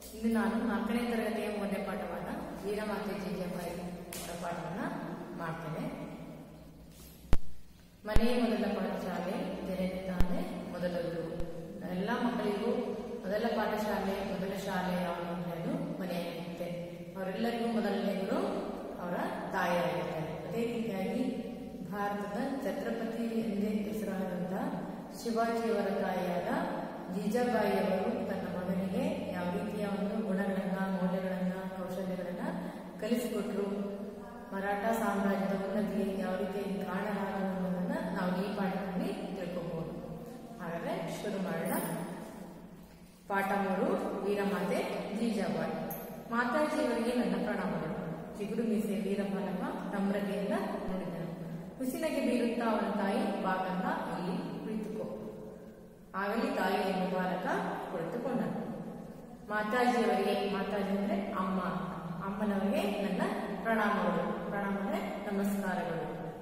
ಇಂದು ನಾನು ನಾಲ್ಕನೇ ತರಗತಿಯ ಮೊದಲನೇ ಪಾಠವನ್ನ ವೀರಮಾತೆ ಜೀಜಾಬಾಯಿ ಅವರ ಪಾಠವನ್ನ ಮಾಡ್ತೇನೆ ಮನೆಯೇ ಮೊದಲ ಪಾಠಶಾಲೆ ಜನತೆ ತಾನೇ ಮೊದಲ ಗುರು ಎಲ್ಲ ಮಕ್ಕಳಿಗೂ ಮೊದಲ ಪಾಠಶಾಲೆ ಮೊದಲ ಶಾಲೆ ಯಾವುದು ಅನ್ನೋದು ಮನೆಯಾಗಿರುತ್ತೆ ಅವರೆಲ್ಲರಿಗೂ ಮೊದಲನೇ ಗುರು ಅವರ ತಾಯಿಯಾಗಿರ್ತಾರೆ ಅದೇ ರೀತಿಯಾಗಿ ಭಾರತದ ಛತ್ರಪತಿ ಎಂದೇ ಹೆಸರಾದಂತಹ ಶಿವಾಜಿಯವರ ತಾಯಿಯಾದ ಜೀಜಾಬಾಯಿಯವರು ತನ್ನ ಮಗನಿಗೆ ಯಾವ ರೀತಿಯ ಒಂದು ಗುಣಗಳನ್ನ ಮೌಲ್ಯಗಳನ್ನ ಕೌಶಲ್ಯಗಳನ್ನ ಕಲಿಸಿಕೊಟ್ರು ಮರಾಠ ಸಾಮ್ರಾಜ್ಯದ ಉನ್ನತಿಗೆ ಯಾವ ರೀತಿಯಾಗಿ ಕಾರಣರಾದರು ಅನ್ನೋದನ್ನ ನಾವು ಈ ಪಾಠದಲ್ಲಿ ತಿಳ್ಕೊಬಹುದು ಹಾಗಾದ್ರೆ ಶುರು ಮಾಡೋಣ ಪಾಠ ಮೂರು ವೀರಮಾತೆ ಜೀಜಾಬಾಯಿ ಮಾತಾಜಿಯವರಿಗೆ ನನ್ನ ಪ್ರಣಾಮಗಳು ಚಿಗುರು ಮೀಸೆ ವೀರಬಾಲಮ್ಮ ನಮ್ರತೆಯಿಂದ ನುಡಿದನು ಹುಸಿನಗೆ ಬೀರುತ್ತಾ ಅವನ ತಾಯಿ ಬಾಗಂದ ಇಲ್ಲಿ ಕುಳಿತುಕೋ ಆಗಲಿ ತಾಯಿ ಎಂಬ ಬಾಲಕ ಕುಳಿತುಕೊಂಡನು ಮಾತಾಜಿಯವರಿಗೆ ಮಾತಾಜಿ ಅಂದ್ರೆ ಅಮ್ಮ ಅಮ್ಮನವರಿಗೆ ನನ್ನ ಪ್ರಣಾಮಗಳು ಪ್ರಣಾಮ ಅಂದ್ರೆ ನಮಸ್ಕಾರಗಳು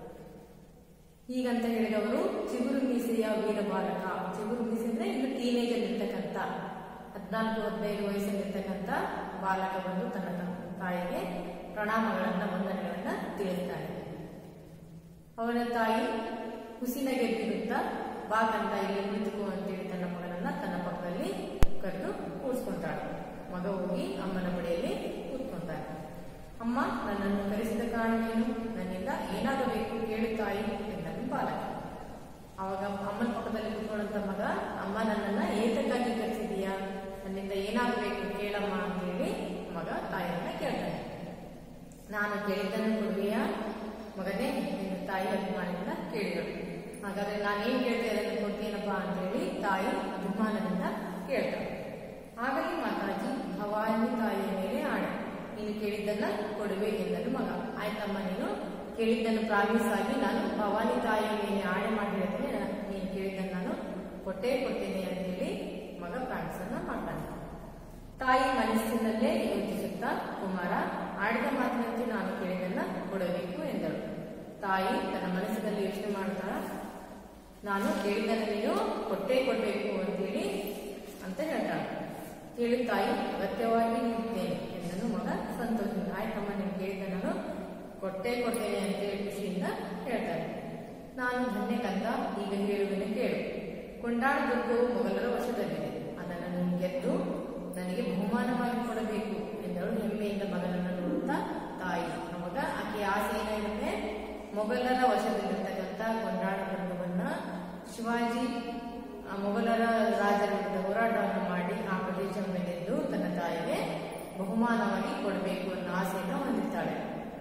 ಹೀಗಂತ ಹೇಳಿದವರು ಚಿಗುರು ಮೀಸೆಯ ವೀರ ಬಾಲಕ ಚಿಗುರು ಮೀಸೆ ಅಂದ್ರೆ ಇನ್ನು ಟೀನೇಜರ್ ಇರ್ತಕ್ಕಂಥ ಹದಿನಾಲ್ಕು ಹದಿನೈದು ವಯಸ್ಸಲ್ಲಿರ್ತಕ್ಕಂಥ ಬಾಲಕ ಬಂದು ತನ್ನ ತ- ತಾಯಿಗೆ ಪ್ರಣಾಮಗಳನ್ನ ವಂದನೆಗಳನ್ನ ತಿಳಿಸ್ತಾನೆ ಅವನ ತಾಯಿ ಹುಸಿನಗೆ ಬೀರುತ್ತಾ ಬಾಕಂತ ಇಲ್ಲಿ ಕುಳಿತುಕೋ ಅಂತೇಳಿ ತನ್ನ ಮಗನನ್ನ ತನ್ನ ಪಕ್ಕದಲ್ಲಿ ಕರೆದು ಕೂರಿಸ್ಕೊಂತಾಳೆ ಮಗ ಹೋಗಿ ಅಮ್ಮನ ಬಳಿಯಲ್ಲಿ ಕೂತ್ಕೊಂತಾನೆ ಅಮ್ಮ ನನ್ನನ್ನು ಕರೆಸಿದ ಕಾರಣವೇನು ನನ್ನಿಂದ ಏನಾಗಬೇಕು ಕೇಳು ತಾಯಿ ಎಂದನು ಬಾಲಕ ಅವಾಗ ಅಮ್ಮನ ಪಕ್ಕದಲ್ಲಿ ಕೂತ್ಕೊಂಡಂತ ಮಗ ಅಮ್ಮ ನನ್ನನ್ನ ಏತಕ್ಕಾಗಿ ಕರೆಸಿದೀಯಾ ನನ್ನಿಂದ ಏನಾಗಬೇಕು ಕೇಳಮ್ಮ ಅಂತೇಳಿ ಮಗ ತಾಯಿಯನ್ನ ಕೇಳ್ತಾನೆ ನಾನು ಕೇಳಿದ್ದನ್ನು ಕೊಡುವೆಯಾ ಮಗನೇ ನಿನ್ನ ತಾಯಿ ಅಭಿಮಾನದಿಂದ ಕೇಳಿದಳು ಹಾಗಾದ್ರೆ ನಾನೇನ್ ಕೇಳ್ತೆ ಅದನ್ನು ಕೊಡ್ತೀನಪ್ಪ ಅಂತೇಳಿ ತಾಯಿ ಅಭಿಮಾನದಿಂದ ಕೇಳ್ತಾಳೆ ಆಗಲಿ ಮಾತಾಜಿ ಭವಾನಿ ತಾಯಿಯ ಮೇಲೆ ಆಣೆ ನೀನು ಕೇಳಿದ್ದನ್ನ ಕೊಡುವೆ ಎಂದನು ಮಗ ಆಯ್ತಮ್ಮ ನೀನು ಕೇಳಿದ್ದನ್ನು ಪ್ರಾಮಿಸ್ ಆಗಿ ನಾನು ಭವಾನಿ ತಾಯಿಯ ಮೇಲೆ ಆಣೆ ಮಾಡಿ ಹೇಳ್ತೇನೆ ನಾನು- ನೀನು ಕೇಳಿದ್ದನ್ನು ನಾನು ಕೊಟ್ಟೇ ಕೊಡ್ತೇನೆ ಅಂತೇಳಿ ಮಗ ಪ್ರಾಮಿಸ್ ಅನ್ನ ಮಾಡ್ತಾನೆ ತಾಯಿ ಮನಸ್ಸಿನಲ್ಲೇ ಯೋಚಿಸುತ್ತಾ ಕುಮಾರ ಆಡಿದ ಮಾತಿನಂತೆ ನಾನು ಕೇಳಿದನ್ನ ಕೊಡಬೇಕು ಎಂದಳು ತಾಯಿ ತನ್ನ ಮನಸ್ಸಿನಲ್ಲಿ ಯೋಚನೆ ಮಾಡ್ತಾಳ ನಾನು ಕೇಳಿದ್ದನ್ನು ನೀನು ಕೊಟ್ಟೇ ಕೊಡಬೇಕು ಅಂತೇಳಿ ಅಂತ ಹೇಳ್ತಾಳೆ ಕೇಳಿ ತಾಯಿ ಅಗತ್ಯವಾಗಿ ನೀಡುತ್ತೇನೆ ಎಂದನು ಮಗ ಸಂತೋಷದಿಂದ ಆಯ್ತಮ್ಮ ನೀನು ಕೇಳಿದ ನಾನು ಕೊಟ್ಟೇ ಕೊಡ್ತೇನೆ ಅಂತೇಳಿ ಖುಷಿಯಿಂದ ಹೇಳ್ತಾನೆ ನಾನು ಧನ್ಯ ಕಂದ ಈಗ ಹೇಳುವುದನ್ನು ಕೇಳು ಕೊಂಡಾಣ ದುರ್ಗವು ಮೊಘಲರ ವಶದಲ್ಲಿದೆ ಅದನ್ನು ನೀನು ಗೆದ್ದು ನನಗೆ ಬಹುಮಾನವಾಗಿ ಕೊಡಬೇಕು ಎಂದಳು ಹೆಮ್ಮೆಯಿಂದ ಮಗನನ್ನು ನೋಡುತ್ತಾ ತಾಯಿ ಅವಾಗ ಆಕೆ ಆಸೆ ಏನಾಗಿರುತ್ತೆ ಮೊಘಲರ ವಶದಲ್ಲಿರ್ತಕ್ಕಂಥ ಕೊಂಡಾಣ ದುರ್ಗವನ್ನ ಶಿವಾಜಿ ಆ ಮೊಘಲರ ರಾಜರ ವಿರುದ್ಧ ಹೋರಾಟವನ್ನು ಮಾಡಿ ಆ ಪ್ರದೇಶವನ್ನು ಗೆದ್ದು ತನ್ನ ತಾಯಿಗೆ ಬಹುಮಾನವಾಗಿ ಕೊಡಬೇಕು ಅನ್ನೋ ಆಸೆಯನ್ನು ಹೊಂದಿರ್ತಾಳೆ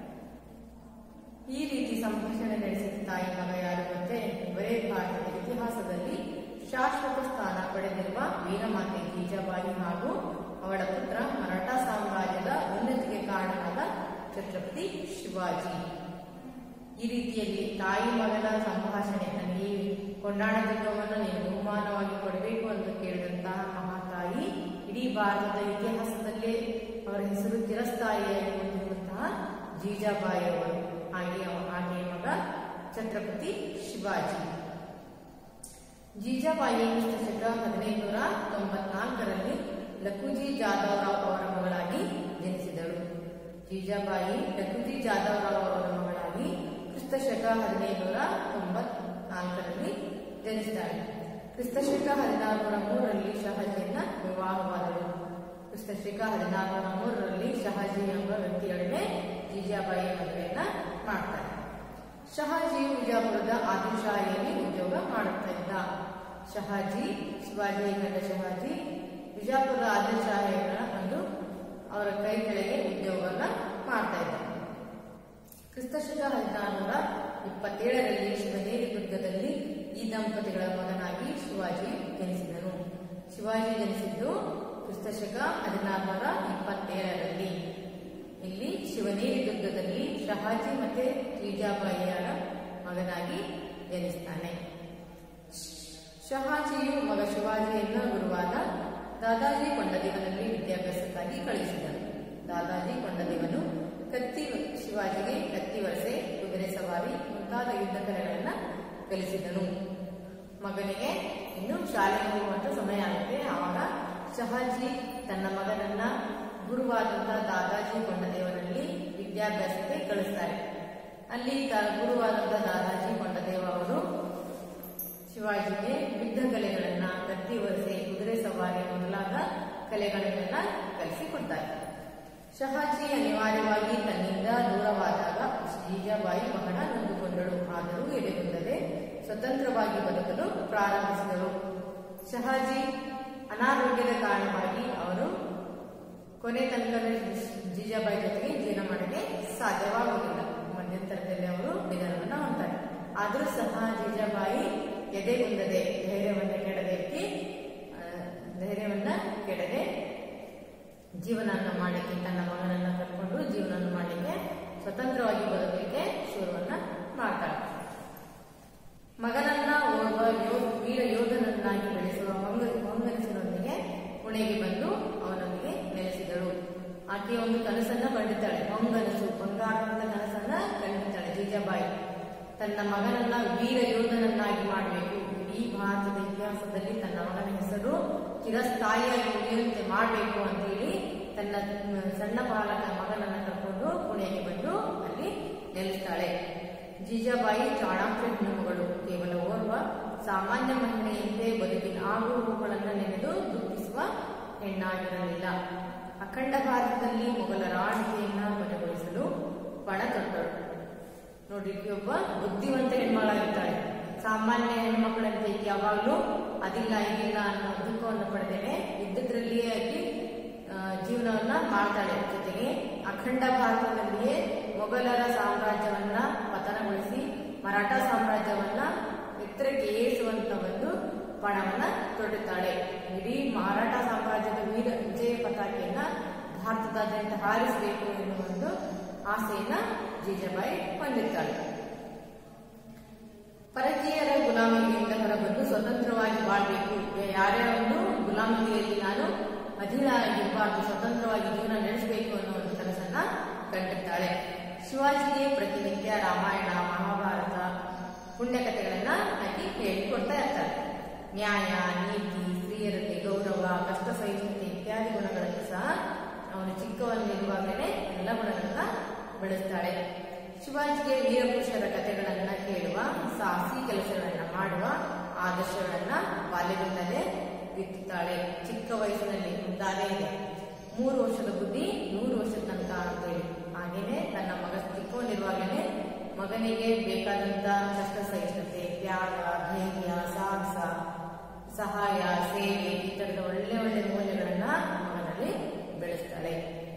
ಈ ರೀತಿ ಸಂಭಾಷಣೆ ನಡೆಸಿದ ತಾಯಿ ಮಗ ಯಾರು ಗೊತ್ತೇ ಇವರೇ ಭಾರತದ ಇತಿಹಾಸದಲ್ಲಿ ಶಾಶ್ವತ ಸ್ಥಾನ ಪಡೆದಿರುವ ವೀರಮಾತೆ ಜೀಜಾಬಾಯಿ ಹಾಗೂ ಅವಳ ಪುತ್ರ ಮರಾಠ ಸಾಮ್ರಾಜ್ಯದ ಉನ್ನತಿಗೆ ಕಾರಣವಾದ ಛತ್ರಪತಿ ಶಿವಾಜಿ ಈ ರೀತಿಯಲ್ಲಿ ತಾಯಿ ಮಗನ ಸಂಭಾಷಣೆ ನನಗೆ ಈ ಕೊಂಡಾಣ ದುರ್ಗವನ್ನು ನೀನು ಬಹುಮಾನವಾಗಿ ಕೊಡಬೇಕು ಅಂತ ಕೇಳಿದಂತಹ ಮಹಾತಾಯಿ ಇಡೀ ಭಾರತದ ಇತಿಹಾಸದಲ್ಲೇ ಅವರ ಹೆಸರು ಚಿರಸ್ಥಾಯಿಯಾಗಿ ಹೊಂದಿರುವಂತಹ ಜೀಜಾಬಾಯಿ ಅವರು ಹಾಗೆ ಅವ- ಹಾಗೆ ಮಗ ಛತ್ರಪತಿ ಶಿವಾಜಿ ಜೀಜಾಬಾಯಿ ಕ್ರಿಸ್ತಶಕ ಹದಿನೈದುನೂರ ತೊಂಬತ್ನಾಲ್ಕರಲ್ಲಿ ಲಖುಜಿ ಜಾಧವ್ ರಾವ್ ಅವರ ಮಗಳಾಗಿ ಜನಿಸಿದಳು ಜೀಜಾಬಾಯಿ ಲಖುಜಿ ಜಾಧವ್ ರಾವ್ ಅವರ ಮಗಳಾಗಿ ಕ್ರಿಸ್ತಶಕ ಹದಿನೈದುನೂರ ತೊಂಬತ್ನಾಲ್ಕರಲ್ಲಿ ಜನಿಸಿದಾಳೆ ಕ್ರಿಸ್ತಶಕ ಹದಿನಾರುನೂರ ಮೂರರಲ್ಲಿ ಶಹಾಜಿಯನ್ನ ವಿವಾಹವಾದಳು ಕ್ರಿಸ್ತಶಕ ಹದಿನಾರುನೂರ ಮೂರರಲ್ಲಿ ಶಹಾಜಿ ಎಂಬ ವ್ಯಕ್ತಿಯೊಡನೆ ಜೀಜಾಬಾಯಿ ಮದುವೆಯನ್ನ ಮಾಡ್ತಾರೆ ಶಹಾಜಿಯು ವಿಜಾಪುರದ ಆದಿಲ್ಶಾಹಿಯಲ್ಲಿ ಉದ್ಯೋಗ ಮಾಡುತ್ತಾ ಇದ್ದ ಶಹಾಜಿ ಶಿವಾಜಿ ಗಂಡ ಶಹಾಜಿ ವಿಜಾಪುರದ ಆದಿಲ್ಶಾಹಿಗಳ ಒಂದು ಅವರ ಕೈ ಕೆಳಗೆ ಉದ್ಯೋಗವನ್ನ ಮಾಡ್ತಾ ಇದ್ದ ಕ್ರಿಸ್ತಶಕ ಹದಿನಾರುನೂರ ಇಪ್ಪತ್ತೇಳರಲ್ಲಿ ಶಿವನೇರಿ ದುರ್ಗದಲ್ಲಿ ಈ ದಂಪತಿಗಳ ಮಗನಾಗಿ ಶಿವಾಜಿ ಜನಿಸಿದನು ಶಿವಾಜಿ ಜನಿಸಿದ್ದು ಕ್ರಿಸ್ತಶಕ ಹದಿನಾರುನೂರ ಇಪ್ಪತ್ತೇಳರಲ್ಲಿ ಇಲ್ಲಿ ಶಿವನೇರಿ ದುರ್ಗದಲ್ಲಿ ಶಹಾಜಿ ಮತ್ತೆ ಜೀಜಾಬಾಯಿಯರ ಮಗನಾಗಿ ಜನಿಸ್ತಾನೆ ಶಹಾಜಿಯು ಮಗ ಶಿವಾಜಿಯನ್ನ ಗುರುವಾದ ದಾದಾಜಿ ಕೊಂಡದೇವನಲ್ಲಿ ವಿದ್ಯಾಭ್ಯಾಸಕ್ಕಾಗಿ ಕಳುಹಿಸಿದನು ದಾದಾಜಿ ಕೊಂಡದೇವನು ಕತ್ತಿ ಶಿವಾಜಿಗೆ ಕತ್ತಿ ವರಸೆ ಕುದುರೆ ಸವಾರಿ ಮುಂತಾದ ಯುದ್ಧ ಕಲೆಗಳನ್ನ ಕಲಿಸಿದನು ಮಗನಿಗೆ ಇನ್ನು ಶಾಲೆಗೆ ಹೋಗುವಂತ ಸಮಯ ಆಗುತ್ತೆ ಆವಾಗ ಶಹಾಜಿ ತನ್ನ ಮಗನನ್ನ ಗುರುವಾದಂತಹ ದಾದಾಜಿ ಕೊಂಡದೇವರಲ್ಲಿ ವಿದ್ಯಾಭ್ಯಾಸಕ್ಕೆ ಕಳಿಸ್ತಾರೆ ಅಲ್ಲಿ ತ- ಗುರುವಾದಂತಹ ದಾದಾಜಿ ಕೊಂಡದೇವ ಅವರು ಶಿವಾಜಿಗೆ ಯುದ್ಧ ಕಲೆಗಳನ್ನ ಕತ್ತಿ ವರಸೆ ಕುದುರೆ ಸವಾರಿ ಮೊದಲಾದ ಕಲೆಗಳನ್ನೆಲ್ಲ ಕಲಿಸಿಕೊಡ್ತಾರೆ ಶಹಾಜಿ ಅನಿವಾರ್ಯವಾಗಿ ತನ್ನಿಂದ ದೂರವಾದಾಗ ಜೀಜಾಬಾಯಿ ಬಹಳ ನೊಂದುಕೊಂಡಳು ಆದರೂ ಎದೆಗುಂದದೆ ಸ್ವತಂತ್ರವಾಗಿ ಬದುಕಲು ಪ್ರಾರಂಭಿಸಿದಳು ಶಹಾಜಿ ಅನಾರೋಗ್ಯದ ಕಾರಣವಾಗಿ ಅವರು ಕೊನೆ ತನಕ ಜೀಜಾಬಾಯಿ ಜೊತೆಗೆ ಜೀವನ ಮಾಡಕ್ಕೆ ಸಾಧ್ಯವಾಗುವುದಿಲ್ಲ ಮಧ್ಯಂತರದಲ್ಲಿ ಅವರು ನಿಧನವನ್ನ ಹೊಂತಾರೆ ಆದರೂ ಸಹ ಜೀಜಾಬಾಯಿ ಎದೆಗುಂದದೆ ಧೈರ್ಯವನ್ನ ಕೆಡದಕ್ಕೆ ಆ, ಧೈರ್ಯವನ್ನ ಕೆಡದೆ ಜೀವನವನ್ನು ಮಾಡಲಿಕ್ಕೆ ತನ್ನ ಮಗನನ್ನ ಕರ್ಕೊಂಡು ಜೀವನವನ್ನು ಮಾಡಲಿಕ್ಕೆ ಸ್ವತಂತ್ರವಾಗಿ ಬದುಕಲಿಕ್ಕೆ ಶುರುವನ್ನ ಮಾಡ್ತಾಳೆ ಮಗನನ್ನ ಓರ್ವ ಯೋ ವೀರ ಯೋಧನನ್ನಾಗಿ ಬೆಳೆಸುವ ಮಂಗ ಮಂಗನಸರೊಂದಿಗೆ ಪುಣೆಗೆ ಬಂದು ಅವನೊಂದಿಗೆ ನೆಲೆಸಿದಳು ಆಕೆ ಒಂದು ಕನಸನ್ನ ಕಂಡಿದ್ದಾಳೆ ಮಂಗನಸು ಬಂಗಾರದ ಕನಸನ್ನ ಕಂಡಿದ್ದಾಳೆ ಜೀಜಾಬಾಯಿ ತನ್ನ ಮಗನನ್ನ ವೀರ ಯೋಧನನ್ನಾಗಿ ಮಾಡಬೇಕು ಇಡೀ ಭಾರತದ ಇತಿಹಾಸದಲ್ಲಿ ತನ್ನ ಮಗನ ಹೆಸರು ಚಿರಸ್ಥಾಯಿಯಾಗಿ ಉಳಿಯುವಂತೆ ಮಾಡಬೇಕು ಅಂತ ಹೇಳಿ ತನ್ನ ಮ್, ಸಣ್ಣ ಬಾಲಕ ಮಗನನ್ನ ಕರ್ಕೊಂಡು ಪುಣೆಗೆ ಬಂದು ಅಲ್ಲಿ ನೆಲೆಸ್ತಾಳೆ ಜೀಜಾಬಾಯಿ ಚಾಣಾಕ್ಷ ಹೆಣ್ಣುಮಗಳು ಕೇವಲ ಓರ್ವ ಸಾಮಾನ್ಯ ಮಹಿಳೆಯಂತೆ ಬದುಕಿನ ಆಗು ಹೋಗುಗಳನ್ನು ನೆನೆದು ದುಃಖಿಸುವ ಹೆಣ್ಣಾಗಿರಲಿಲ್ಲ ಅಖಂಡ ಭಾರತದಲ್ಲಿ ಮೊಘಲರ ಆಳ್ವಿಕೆಯನ್ನ ಕೊನೆಗೊಳಿಸಲು ಪಣ ತೊಟ್ಟಳು ನೋಡಿ ಈಕೆ ಒಬ್ಬ ಬುದ್ಧಿವಂತ ಹೆಣ್ಮಗಳಾಗಿರ್ತಾಳೆ ಸಾಮಾನ್ಯ ಹೆಣ್ಮಕ್ಳಂತೆ ಈಕೆ ಯಾವಾಗಲೂ ಅದಿಲ್ಲ ಇದಿಲ್ಲ ಅನ್ನೋ ದುಃಖವನ್ನು ಪಡೆದೇನೆ ಇದ್ದದ್ರಲ್ಲಿಯೇ ಆಕೆ ಆ, ಜೀವನವನ್ನ ಮಾಡ್ತಾಳೆ ಜೊತೆಗೆ ಅಖಂಡ ಭಾರತದಲ್ಲಿಯೇ ಮೊಘಲರ ಸಾಮ್ರಾಜ್ಯವನ್ನ ಪತನಗೊಳಿಸಿ ಮರಾಠ ಸಾಮ್ರಾಜ್ಯವನ್ನ ಎತ್ತರಕ್ಕೆ ಏರಿಸುವಂತ ಒಂದು ಪಣವನ್ನ ತೊಡುತ್ತಾಳೆ ಇಡೀ ಮರಾಠ ಸಾಮ್ರಾಜ್ಯದ ವೀರ ವಿಜಯ ಪತಾಕೆಯನ್ನ ಭಾರತದಾದ್ಯಂತ ಹಾರಿಸಬೇಕು ಎನ್ನುವ ಒಂದು ಆಸೆಯನ್ನ ಜೀಜಾಬಾಯಿ ಹೊಂದಿರ್ತಾಳೆ ಪರಕೀಯರ ಗುಲಾಮಿಯಿಂದ ಹೊರಬಂದು ಸ್ವತಂತ್ರವಾಗಿ ಬಾಳ್ಬೇಕು ಯಾರೇ ಒಂದು ಗುಲಾಮಿಯಲ್ಲಿ ನಾನು ಅಧೀನಾಗಿರಬಾರ್ದು ಸ್ವತಂತ್ರವಾಗಿ ಜೀವನ ನಡೆಸಬೇಕು ಅನ್ನೋ ಒಂದು ಕನಸನ್ನ ಕಂಡಿರ್ತಾಳೆ ಶಿವಾಜಿಗೆ ಪ್ರತಿನಿತ್ಯ ರಾಮಾಯಣ ಮಹಾಭಾರತ ಪುಣ್ಯಕಥೆಗಳನ್ನ ಆಕೆ ಹೇಳಿಕೊಡ್ತಾ ಇರ್ತಾಳೆ ನ್ಯಾಯ ನೀತಿ ಸ್ತ್ರೀಯರಲ್ಲಿ ಗೌರವ ಕಷ್ಟ ಸಹಿಷ್ಣುತೆ ಇತ್ಯಾದಿ ಗುಣಗಳನ್ನು ಸಹ ಅವನು ಚಿಕ್ಕವನಿರುವಾಗಲೇ ಎಲ್ಲ ಗುಣಗಳನ್ನ ಬೆಳೆಸ್ತಾಳೆ ಶಿವಾಜಿಗೆ ವೀರಪುರುಷರ ಕಥೆಗಳನ್ನ ಕೇಳುವ ಸಾಹಸಿ ಕೆಲಸಗಳನ್ನ ಮಾಡುವ ಆದರ್ಶಗಳನ್ನ ಬಾಲ್ಯದಿಂದಲೇ ಬಿತ್ತುತ್ತಾಳೆ ಚಿಕ್ಕ ವಯಸ್ಸಿನಲ್ಲಿ ಮುಂದಾದೇ ಇದೆ ಮೂರು ವರ್ಷದ ಬುದ್ಧಿ ನೂರು ವರ್ಷದ ತನಕ ಅಂತೇಳಿ ಹಾಗೇನೆ ತನ್ನ ಮಗ ಚಿಕ್ಕವನಿರುವಾಗಲೇ ಮಗನಿಗೆ ಬೇಕಾದಂತ ಕಷ್ಟ ಸಹಿಷ್ಣುತೆ ತ್ಯಾಗ ಧೈರ್ಯ ಸಾಹಸ ಸಹಾಯ ಸೇವೆ ಈ ತರದ ಒಳ್ಳೆ ಒಳ್ಳೆ ಮೌಲ್ಯಗಳನ್ನ ಮಗನಲ್ಲಿ ಬೆಳೆಸ್ತಾಳೆ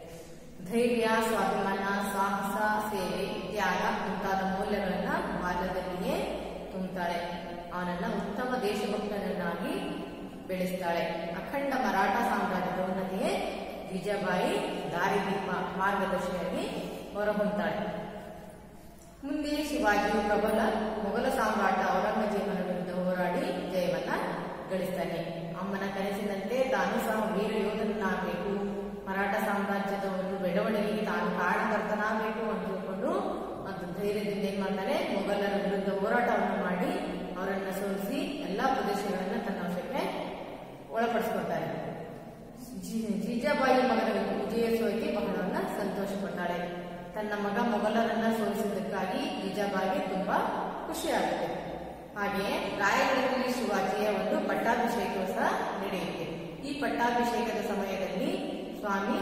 ಧೈರ್ಯ ಸ್ವಾಭಿಮಾನ ಸಾಹಸ ಸೇವೆ ತ್ಯಾಗ ಮುಂತಾದ ಮೌಲ್ಯಗಳನ್ನ ಬಾಲ್ಯದಲ್ಲಿಯೇ ತುಂಬುತ್ತಾಳೆ ಅವನನ್ನ ಉತ್ತಮ ದೇಶಭಕ್ತನನ್ನಾಗಿ ಬೆಳೆಸ್ತಾಳೆ ಅಖಂಡ ಮರಾಠ ಸಾಮ್ರಾಜ್ಯದ ಉನ್ನತಿಗೆ ವಿಜಯಬಾಯಿ ದಾರಿದೀಪ ಮಾರ್ಗದರ್ಶಿಯಾಗಿ ಹೊರಹೊಮ್ತಾಳೆ ಮುಂದೆ ಶಿವಾಜಿಯು ಪ್ರಬಲ ಮೊಘಲ ಸಾಮ್ರಾಟ ಔರಂಗಜೇಬನ ವಿರುದ್ಧ ಹೋರಾಡಿ ಜಯವನ್ನ ಗಳಿಸ್ತಾನೆ ಅಮ್ಮನ ಕನಸಿನಂತೆ ತಾನು ಸಹ ವೀರ ಯೋಧನಾಗಬೇಕು ಮರಾಠ ಸಾಮ್ರಾಜ್ಯದ ಒಂದು ಬೆಳವಣಿಗೆಗೆ ತಾನು ಕಾರಣಕರ್ತನಾಗಬೇಕು ಅಂತ ತಿಳ್ಕೊಂಡು ಮತ್ತು ಧೈರ್ಯದಿಂದ ಏನ್ ಮಾಡ್ತಾನೆ ಮೊಘಲರ ವಿರುದ್ಧ ಹೋರಾಟವನ್ನು ಮಾಡಿ ಅವರನ್ನ ಸೋಲಿಸಿ ಎಲ್ಲಾ ಪ್ರದೇಶಗಳನ್ನ ತನ್ನ ವಶಕ್ಕೆ ಒಳಪಡಿಸಿಕೊಳ್ತಾರೆ ಜಿ- ಜೀಜಾಬಾಯಿ ಮಗನ ವಿಜಯೋತ್ಸವಕ್ಕೆ ಬಹಳವನ್ನ ಸಂತೋಷಪಟ್ಟಾಳೆ ತನ್ನ ಮಗ ಮೊಘಲರನ್ನ ಸೋಲಿಸಿದ್ದಕ್ಕಾಗಿ ಜೀಜಾಬಾಯಿಗೆ ತುಂಬಾ ಖುಷಿಯಾಗುತ್ತೆ ಹಾಗೆಯೇ ರಾಯಗಢದಲ್ಲಿ ಶಿವಾಜಿಯ ಒಂದು ಪಟ್ಟಾಭಿಷೇಕವು ಸಹ ನಡೆಯುತ್ತೆ ಈ ಪಟ್ಟಾಭಿಷೇಕದ ಸಮಯದಲ್ಲಿ ಸ್ವಾಮಿ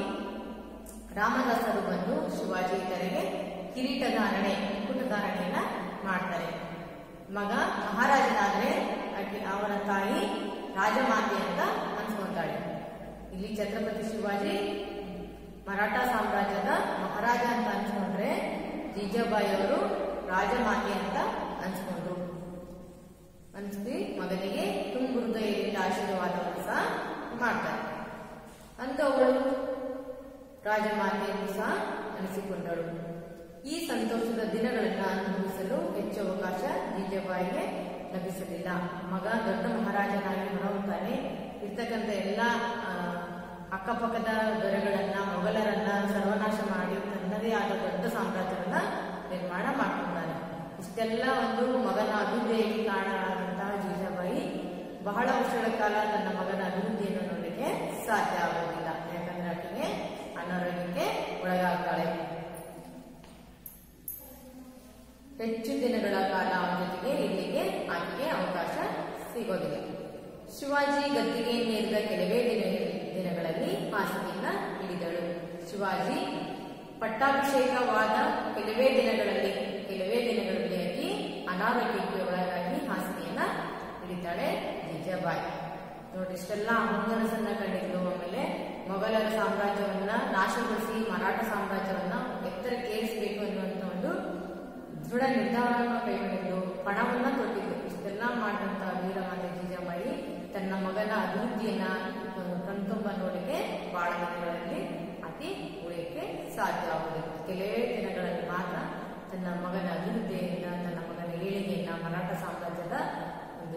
ರಾಮದಾಸರು ಬಂದು ಶಿವಾಜಿ ತಲೆಗೆ ಕಿರೀಟಧಾರಣೆ ಮುಕುಟಧಾರಣೆಯನ್ನ ಮಾಡ್ತಾರೆ ಮಗ ಮಹಾರಾಜನಾದ್ರೆ ಆಕೆ ಅವನ ತಾಯಿ ರಾಜಮಾತೆ ಅಂತ ಅನ್ಸ್ಕೊಂತಾಳೆ ಇಲ್ಲಿ ಛತ್ರಪತಿ ಶಿವಾಜಿ ಮರಾಠ ಸಾಮ್ರಾಜ್ಯದ ಮಹಾರಾಜ ಅಂತ ಅನ್ಸ್ಕೊಂಡ್ರೆ ಜೀಜಾಬಾಯಿ ಅವರು ರಾಜಮಾತೆ ಅಂತ ಅನ್ಸ್ಕೊಂಡ್ರು ಅನ್ಸಿ ಮಗನಿಗೆ ತುಂಬು ಹೃದಯದಿಂದ ಆಶೀರ್ವಾದವನ್ನು ಸಹ ಮಾಡ್ತಾರೆ ಅಂತ ಅವಳು ರಾಜಮಾತೆಯನ್ನು ಸಹ ಅನಿಸಿಕೊಂಡಳು ಈ ಸಂತೋಷದ ದಿನಗಳನ್ನ ಅನುಭವಿಸಲು ಹೆಚ್ಚು ಅವಕಾಶ ಜೀಜಾಬಾಯಿಗೆ ಲಭಿಸಲಿಲ್ಲ ಮಗ ದೊಡ್ಡ ಮಹಾರಾಜನಾಗಿ ಹೊರಹೊಮ್ತಾನೆ ಇರ್ತಕ್ಕಂಥ ಎಲ್ಲ ಆ, ಅಕ್ಕಪಕ್ಕದ ದೊರೆಗಳನ್ನ ಮೊಘಲರನ್ನ ಸರ್ವನಾಶ ಮಾಡಿ ತನ್ನದೇ ಆದ ದೊಡ್ಡ ಸಾಮ್ರಾಜ್ಯವನ್ನ ನಿರ್ಮಾಣ ಮಾಡ್ಕೊಂಡಾನೆ ಇಷ್ಟೆಲ್ಲ ಒಂದು ಮಗನ ಅಭಿವೃದ್ಧಿಯಲ್ಲಿ ಕಾರಣರಾದಂತಹ ಜೀಜಾಬಾಯಿ ಬಹಳ ವರ್ಷಗಳ ಕಾಲ ತನ್ನ ಮಗನ ಅಭಿವೃದ್ಧಿಯನ್ನು ನೋಡಲಿಕ್ಕೆ ಸಾಧ್ಯ ಆಗುವುದಿಲ್ಲ ಯಾಕಂದ್ರೆ ಆಕೆಗೆ ಅನಾರೋಗ್ಯಕ್ಕೆ ಒಳಗಾಗ್ತಾಳೆ ಹೆಚ್ಚು ದಿನಗಳ ಕಾಲ ಅವನ ಜೊತೆಗೆ ಇಲ್ಲಿಗೆ ಆಕೆಗೆ ಅವಕಾಶ ಸಿಗೋದಿಲ್ಲ ಶಿವಾಜಿ ಗದ್ದಿಗೆ ನೇರಿದ ಕೆಲವೇ ದಿನ ದಿನಗಳಲ್ಲಿ ಹಾಸಿಗೆಯನ್ನ ಹಿಡಿದಳು ಶಿವಾಜಿ ಪಟ್ಟಾಭಿಷೇಕವಾದ ಕೆಲವೇ ದಿನಗಳಲ್ಲಿ ಕೆಲವೇ ದಿನಗಳಲ್ಲಿ ಆಗಿ ಅನಾರೋಗ್ಯಕ್ಕೆ ಒಳಗಾಗಿ ಹಾಸಿಗೆಯನ್ನ ಹಿಡಿತಾಳೆ ಜಿಜಾಬಾಯಿ ನೋಡಿ ಇಷ್ಟೆಲ್ಲ ಹುಮ್ಮನಸನ್ನ ಕಂಡಿದ್ದು ಆಮೇಲೆ ಮೊಘಲರ ಸಾಮ್ರಾಜ್ಯವನ್ನ ನಾಶಗೊಳಿಸಿ ಮರಾಠ ಸಾಮ್ರಾಜ್ಯವನ್ನ ಎತ್ತರಕ್ಕೆ ಏರಿಸಬೇಕು ಅನ್ನುವಂತ ಒಂದು ದೃಢ ನಿರ್ಧಾರವನ್ನು ಕೈಗೊಂಡಿದ್ದು ಪಣವನ್ನ ತೊಟ್ಟಿದ್ದು ಇಷ್ಟೆಲ್ಲ ಮಾಡಿದಂತ ವೀರಮಾತೆ ಜಿಜಾಬಾಯಿ ತನ್ನ ಮಗನ ಅಭಿವೃದ್ಧಿಯನ್ನ ಕಣ್ತುಂಬ ನೋಡಿಕೆ ಬಹಳ ದಿನಗಳಲ್ಲಿ ಆಕೆ ಉಳಿಯಕ್ಕೆ ಸಾಧ್ಯ ಆಗುವುದಿಲ್ಲ ಕೆಲವೇ ದಿನಗಳಲ್ಲಿ ಮಾತ್ರ ತನ್ನ ಮಗನ ಅಭಿವೃದ್ಧಿಯನ್ನ ತನ್ನ ಮಗನ ಏಳಿಗೆಯನ್ನ ಮರಾಠ ಸಾಮ್ರಾಜ್ಯದ ಒಂದು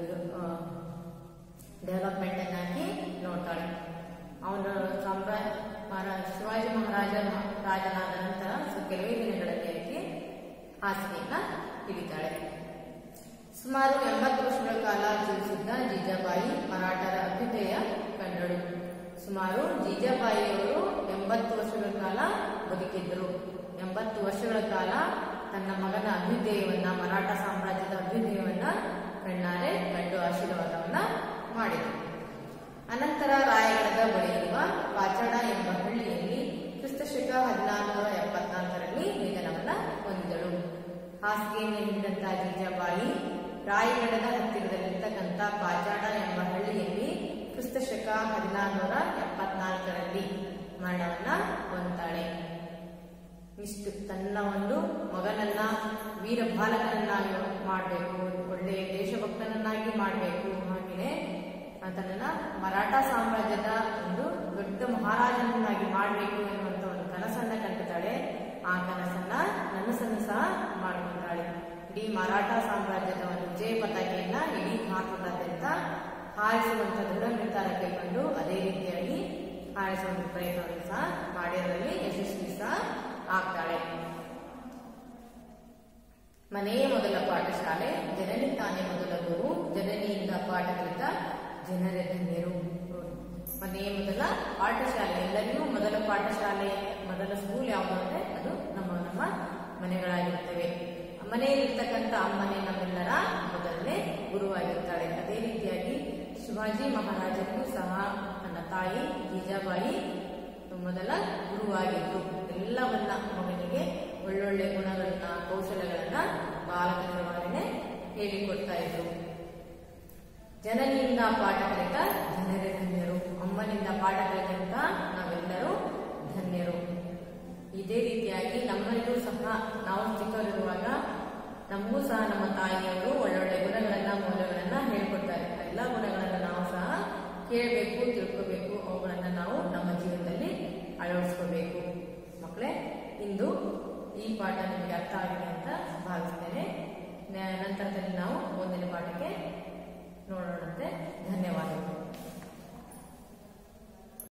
ಡೆವಲಪ್ಮೆಂಟ್ ಅನ್ನಾಗಿ ನೋಡ್ತಾಳೆ ಅವನ ಸಾಮ್ರಾಜ್ಯ ಮಹಾರಾಜ ಶಿವಾಜಿ ಮಹಾರಾಜ ರಾಜನಾದ ನಂತರ ಸೊ ಕೆಲವೇ ದಿನಗಳಲ್ಲಿ ಆಕೆ ಹಾಸಿಗೆಯನ್ನ ಹಿಡಿತಾಳೆ ಸುಮಾರು ಎಂಬತ್ತು ವರ್ಷಗಳ ಕಾಲ ಜೀವಿಸಿದ್ದ ಜೀಜಾಬಾಯಿ ಮರಾಠರ ಅಭ್ಯುದಯ ಕಂಡಳು ಸುಮಾರು ಜೀಜಾಬಾಯಿಯವರು ಎಂಬತ್ತು ವರ್ಷಗಳ ಕಾಲ ಬದುಕಿದ್ರು ಎಂಬತ್ತು ವರ್ಷಗಳ ಕಾಲ ತನ್ನ ಮಗನ ಅಭ್ಯುದಯವನ್ನ ಮರಾಠ ಸಾಮ್ರಾಜ್ಯದ ಅಭ್ಯುದಯವನ್ನ ಕಣ್ಣಾರೆ ಕಂಡು ಆಶೀರ್ವಾದವನ್ನ ಮಾಡಿದರು ಅನಂತರ ರಾಯಗಢದ ಬಳಿ ಇರುವ ಪಾಚಾಡ ಎಂಬ ಹಳ್ಳಿಯಲ್ಲಿ ಕ್ರಿಸ್ತಶಕ ಹದಿನಾರುನೂರ ಎಪ್ಪತ್ನಾಲ್ಕರಲ್ಲಿ ನಿಧನವನ್ನ ಹೊಂದಿದಳು ಹಾಸಿಗೆಯನ್ನು ಹಿಡಿದಂತ ಜೀಜಾಬಾಯಿ ರಾಯಗಢದ ಹತ್ತಿರದಲ್ಲಿರ್ತಕ್ಕಂಥ ಪಾಚಾಡ ಎಂಬ ಹಳ್ಳಿಯಲ್ಲಿ ಕ್ರಿಸ್ತಶಕ ಹದಿನಾರುನೂರ ಎಪ್ಪತ್ನಾಲ್ಕರಲ್ಲಿ ಮರಣವನ್ನ ಹೊಂದ್ತಾಳೆ ಇಷ್ಟು ತನ್ನ ಒಂದು ಮಗನನ್ನ ವೀರ ಬಾಲಕನನ್ನಾಗಿ ಮಾಡಬೇಕು ಒಳ್ಳೆಯ ದೇಶಭಕ್ತನನ್ನಾಗಿ ಮಾಡಬೇಕು ಹಾಗೆಯೇ ತನ್ನನ್ನ ಮರಾಠ ಸಾಮ್ರಾಜ್ಯದ ಒಂದು ದೊಡ್ಡ ಮಹಾರಾಜನನ್ನಾಗಿ ಮಾಡಬೇಕು ಎನ್ನುವಂತ ಒಂದು ಕನಸನ್ನ ಕಂಡಿದ್ದಾಳೆ ಆ ಕನಸನ್ನ ನನಸನ್ನು ಸಹ ಮಾಡಿಕೊಂಡಾಳೆ ಇಡೀ ಮರಾಠ ಸಾಮ್ರಾಜ್ಯದ ಒಂದು ವಿಜಯ ಪತಾಕೆಯನ್ನ ಇಡೀ ಭಾರತದಾದ್ಯಂತ ಹಾರಿಸುವಂತ ದೃಢ ನಿರ್ಧಾರ ಕೈಗೊಂಡು ಅದೇ ರೀತಿಯಾಗಿ ಹಾರಿಸುವಂತ ಪ್ರಯತ್ನವನ್ನು ಸಹ ಮಾಡಿರೋದ್ರಲ್ಲಿ ಯಶಸ್ವಿ ಸಹ ಆಗ್ತಾಳೆ ಮನೆಯೇ ಮೊದಲ ಪಾಠಶಾಲೆ ಜನನಿ ತಾನೇ ಮೊದಲ ಗುರು ಜನನಿಯಿಂದ ಪಾಠ ಕಲಿತ ಜನರ ಧನ್ಯರು ಮನೆಯೇ ಮೊದಲ ಪಾಠಶಾಲೆ ಎಲ್ಲರಿಗೂ ಮೊದಲ ಪಾಠಶಾಲೆ ಮೊದಲ ಸ್ಕೂಲ್ ಯಾವುದು ಅಂದ್ರೆ ಅದು ನಮ್ಮ ನಮ್ಮ ಮನೆಗಳಾಗಿರುತ್ತವೆ ಮನೆಯಲ್ಲಿರ್ತಕ್ಕಂಥ ಅಮ್ಮನೇ ನಮ್ಮೆಲ್ಲರ ಮೊದಲನೇ ಗುರುವಾಗಿರ್ತಾಳೆ ಅದೇ ರೀತಿಯಾಗಿ ಶಿವಾಜಿ ಮಹಾರಾಜರಿಗೂ ಸಹ ನನ್ನ ತಾಯಿ ಜೀಜಾಬಾಯಿ ಮೊದಲ ಗುರುವಾಗಿದ್ರು ಎಲ್ಲವನ್ನ ಮಗನಿಗೆ ಒಳ್ಳೊಳ್ಳೆ ಗುಣಗಳನ್ನ ಕೌಶಲಗಳನ್ನ ಬಾಲಕ ನಿರ್ವಹಣೆ ಹೇಳಿಕೊಡ್ತಾ ಇದ್ರು ಜನನಿಂದ ಪಾಠ ಕಲಿತ ಜನರೇ ಧನ್ಯರು ಅಮ್ಮನಿಂದ ಪಾಠ ಕಲಿತಂತ ನಾವೆಲ್ಲರೂ ಧನ್ಯರು ಇದೇ ರೀತಿಯಾಗಿ ನಮ್ಮಲ್ಲೂ ಸಹ ನಾವು ಚಿಕ್ಕವರಿರುವಾಗ ನಮಗೂ ಸಹ ನಮ್ಮ ತಾಯಿಯವರು ಒಳ್ಳೊಳ್ಳೆ ಗುಣಗಳನ್ನ ಮೌಲ್ಯಗಳನ್ನ ಹೇಳ್ಕೊಡ್ತಾರೆ ಎಲ್ಲ ಗುಣಗಳನ್ನ ನಾವು ಸಹ ಕೇಳಬೇಕು